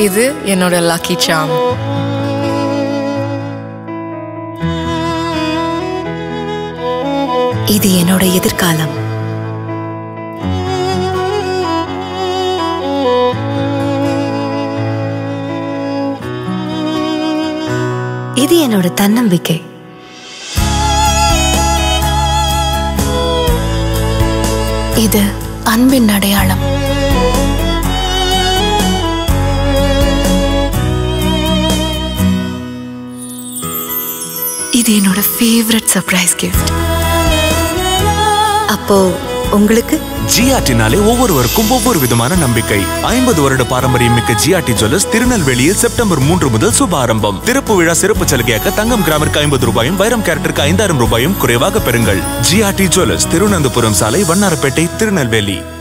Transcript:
இது என்னோட லக்கி சாம் இது என்னோட எதிர்காலம் இது என்னோட தன்னம்பிக்கை இது அன்பின் அடையாளம் இது என்னோட ஃபேவரட் சர்ப்ரைஸ் கிஃப்ட் அப்போ உங்களுக்கு ஜிஆர்டினாலே ஒவ்வொருவருக்கும் ஒவ்வொரு விதமான நம்பிக்கை ஐம்பது வருட பாரம்பரியம் மிக்க ஜிஆர்டி ஜுவல்லர்ஸ் திருநெல்வேலியில் செப்டம்பர் மூன்று முதல் சுப ஆரம்பம் திறப்பு விழா சிறப்பு சலுகையாக தங்கம் கிராமிற்கு ஐம்பது ரூபாயும் வைரம் கேரட்டிற்கு ஐந்தாயிரம் ரூபாயும் குறைவாக பெறுங்கள் ஜிஆர்டி ஜுவல்லர்ஸ் திருவனந்தபுரம் சாலை வண்ணாரப்பேட்டை திருநெல்வேலி